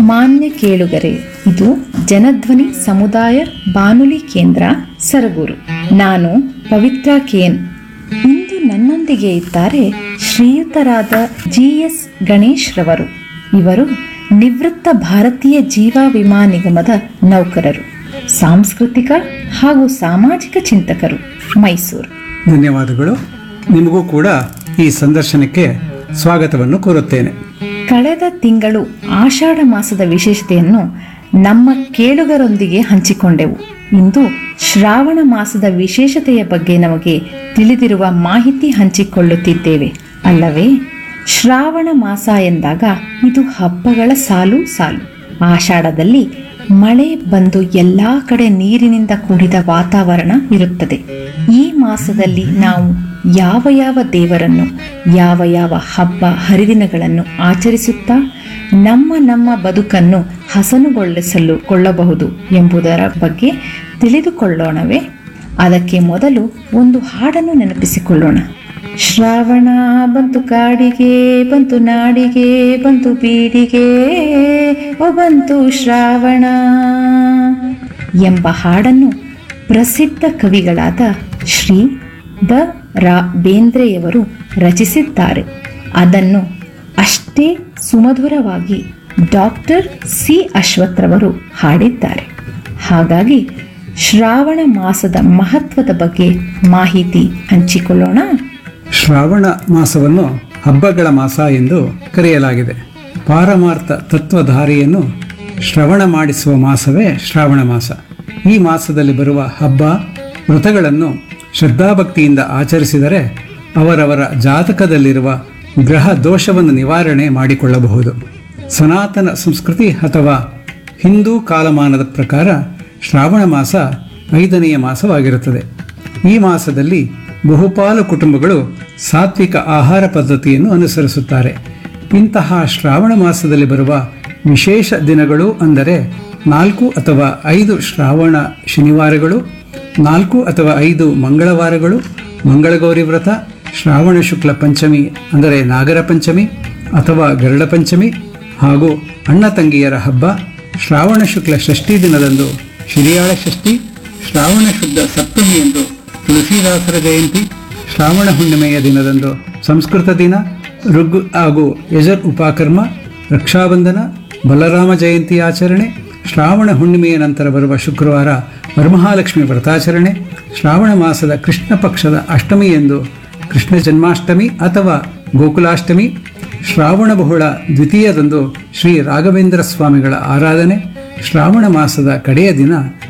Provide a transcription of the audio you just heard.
ಮಾನ್ಯ ಕೇಳುಗರೆ ಇದು ಜನಧ್ವನಿ ಸಮುದಾಯ ಬಾನುಲಿ ಕೇಂದ್ರ ಸರಗೂರು ನಾನು ಪವಿತ್ರ ಕೇನ್ ಇಂದು ನನ್ನೊಂದಿಗೆ ಇದ್ದಾರೆ ಶ್ರೀಯುತರಾದ ಜಿ ಎಸ್ ಗಣೇಶ್ ರವರು ಇವರು ನಿವೃತ್ತ ಭಾರತೀಯ ಜೀವ ವಿಮಾ ನಿಗಮದ ನೌಕರರು ಸಾಂಸ್ಕೃತಿಕ ಹಾಗೂ ಸಾಮಾಜಿಕ ಚಿಂತಕರು ಮೈಸೂರು ಧನ್ಯವಾದಗಳು ನಿಮಗೂ ಕೂಡ ಈ ಸಂದರ್ಶನಕ್ಕೆ ಸ್ವಾಗತವನ್ನು ಕೋರುತ್ತೇನೆ ಕಳೆದ ತಿಂಗಳು ಆಷಾಢ ಮಾಸದ ವಿಶೇಷತೆಯನ್ನು ನಮ್ಮ ಕೇಳುಗರೊಂದಿಗೆ ಹಂಚಿಕೊಂಡೆವು ಇಂದು ಶ್ರಾವಣ ಮಾಸದ ವಿಶೇಷತೆಯ ಬಗ್ಗೆ ನಮಗೆ ತಿಳಿದಿರುವ ಮಾಹಿತಿ ಹಂಚಿಕೊಳ್ಳುತ್ತಿದ್ದೇವೆ ಅಲ್ಲವೇ ಶ್ರಾವಣ ಮಾಸ ಎಂದಾಗ ಇದು ಹಬ್ಬಗಳ ಸಾಲು ಸಾಲು ಆಷಾಢದಲ್ಲಿ ಮಳೆ ಬಂದು ಎಲ್ಲಾ ಕಡೆ ನೀರಿನಿಂದ ಕೂಡಿದ ವಾತಾವರಣ ಇರುತ್ತದೆ ಈ ಮಾಸದಲ್ಲಿ ನಾವು ಯಾವ ಯಾವ ದೇವರನ್ನು ಯಾವ ಯಾವ ಹಬ್ಬ ಹರಿದಿನಗಳನ್ನು ಆಚರಿಸುತ್ತಾ ನಮ್ಮ ನಮ್ಮ ಬದುಕನ್ನು ಹಸನುಗೊಳಿಸಲು ಕೊಳ್ಳಬಹುದು ಎಂಬುದರ ಬಗ್ಗೆ ತಿಳಿದುಕೊಳ್ಳೋಣವೇ ಅದಕ್ಕೆ ಮೊದಲು ಒಂದು ಹಾಡನ್ನು ನೆನಪಿಸಿಕೊಳ್ಳೋಣ ಶ್ರಾವಣ ಬಂತು ಕಾಡಿಗೆ ಬಂತು ನಾಡಿಗೆ ಬಂತು ಬೀಡಿಗೆ ಓ ಬಂತು ಶ್ರಾವಣ ಎಂಬ ಹಾಡನ್ನು ಪ್ರಸಿದ್ಧ ಕವಿಗಳಾದ ಶ್ರೀ ದ ರಾ ಬೇಂದ್ರೆಯವರು ರಚಿಸಿದ್ದಾರೆ ಅದನ್ನು ಅಷ್ಟೇ ಸುಮಧುರವಾಗಿ ಡಾಕ್ಟರ್ ಸಿ ಅಶ್ವಥ್ರವರು ಹಾಡಿದ್ದಾರೆ ಹಾಗಾಗಿ ಶ್ರಾವಣ ಮಾಸದ ಮಹತ್ವದ ಬಗ್ಗೆ ಮಾಹಿತಿ ಹಂಚಿಕೊಳ್ಳೋಣ ಶ್ರಾವಣ ಮಾಸವನ್ನು ಹಬ್ಬಗಳ ಮಾಸ ಎಂದು ಕರೆಯಲಾಗಿದೆ ಪಾರಮಾರ್ಥ ತತ್ವಧಾರೆಯನ್ನು ಶ್ರವಣ ಮಾಡಿಸುವ ಮಾಸವೇ ಶ್ರಾವಣ ಮಾಸ ಈ ಮಾಸದಲ್ಲಿ ಬರುವ ಹಬ್ಬ ವ್ರತಗಳನ್ನು ಶ್ರದ್ಧಾಭಕ್ತಿಯಿಂದ ಆಚರಿಸಿದರೆ ಅವರವರ ಜಾತಕದಲ್ಲಿರುವ ಗ್ರಹ ದೋಷವನ್ನು ನಿವಾರಣೆ ಮಾಡಿಕೊಳ್ಳಬಹುದು ಸನಾತನ ಸಂಸ್ಕೃತಿ ಅಥವಾ ಹಿಂದೂ ಕಾಲಮಾನದ ಪ್ರಕಾರ ಶ್ರಾವಣ ಮಾಸ ಐದನೆಯ ಮಾಸವಾಗಿರುತ್ತದೆ ಈ ಮಾಸದಲ್ಲಿ ಬಹುಪಾಲು ಕುಟುಂಬಗಳು ಸಾತ್ವಿಕ ಆಹಾರ ಪದ್ಧತಿಯನ್ನು ಅನುಸರಿಸುತ್ತಾರೆ ಇಂತಹ ಶ್ರಾವಣ ಮಾಸದಲ್ಲಿ ಬರುವ ವಿಶೇಷ ದಿನಗಳು ಅಂದರೆ ನಾಲ್ಕು ಅಥವಾ ಐದು ಶ್ರಾವಣ ಶನಿವಾರಗಳು ನಾಲ್ಕು ಅಥವಾ ಐದು ಮಂಗಳವಾರಗಳು ಮಂಗಳಗೌರಿ ವ್ರತ ಶ್ರಾವಣ ಶುಕ್ಲ ಪಂಚಮಿ ಅಂದರೆ ನಾಗರ ಪಂಚಮಿ ಅಥವಾ ಗರುಡ ಪಂಚಮಿ ಹಾಗೂ ಅಣ್ಣ ತಂಗಿಯರ ಹಬ್ಬ ಶ್ರಾವಣ ಶುಕ್ಲ ಷಷ್ಠಿ ದಿನದಂದು ಶಿರಿಯಾಳ ಷಷ್ಠಿ ಶ್ರಾವಣ ಶುದ್ಧ ಸಪ್ತಮಿಯಂದು ತುಳಸಿದಾಸರ ಜಯಂತಿ ಶ್ರಾವಣ ಹುಣ್ಣಿಮೆಯ ದಿನದಂದು ಸಂಸ್ಕೃತ ದಿನ ಋಗ್ ಹಾಗೂ ಯಜರ್ ಉಪಕರ್ಮ ರಕ್ಷಾಬಂಧನ ಬಲರಾಮ ಜಯಂತಿ ಆಚರಣೆ ಶ್ರಾವಣ ಹುಣ್ಣಿಮೆಯ ನಂತರ ಬರುವ ಶುಕ್ರವಾರ ವರಮಹಾಲಕ್ಷ್ಮಿ ವ್ರತಾಚರಣೆ ಶ್ರಾವಣ ಮಾಸದ ಕೃಷ್ಣ ಪಕ್ಷದ ಅಷ್ಟಮಿ ಎಂದು ಕೃಷ್ಣ ಜನ್ಮಾಷ್ಟಮಿ ಅಥವಾ ಗೋಕುಲಾಷ್ಟಮಿ ಶ್ರಾವಣ ಬಹುಳ ದ್ವಿತೀಯದಂದು ಶ್ರೀ ರಾಘವೇಂದ್ರ ಸ್ವಾಮಿಗಳ ಆರಾಧನೆ ಶ್ರಾವಣ ಮಾಸದ ಕಡೆಯ ದಿನ